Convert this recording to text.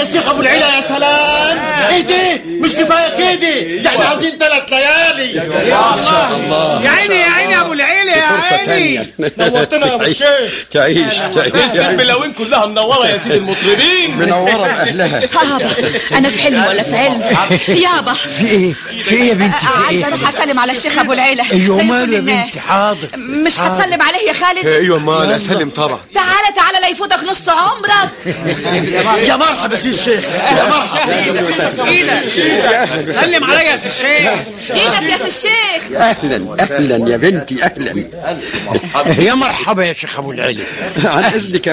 الشيخ ابو العلا يا سلام ايه ده مش كفايه كده ده احنا عاوزين ثلاث ليالي ان شاء الله يا عيني يا عيني يا ابو العيله يا فرصة عيني تانية نورتنا يا ابو تعيش- الشيخ تعيش تعيش البلاوين كلها منوره يا سيدي المطربين منورة بأهلها بابا انا في حلم ولا في علم يابا في ايه في ايه يا بنتي في عايزه ايه اروح اسلم على الشيخ ابو العيله ايوه زي ماله كل يا الناس. بنتي حاضر مش هتسلم عليه يا خالد ايوه مال اسلم طبعا تعالى تعالى لا يفوتك نص عمرك يا مرحبا يا سي الشيخ يا مرحبا ايدك سلم عليا يا سي الشيخ ايدك يا سي الشيخ اهلا اهلا يا بنتي اهلا يا مرحبا يا شيخ ابو العلي عن اذنك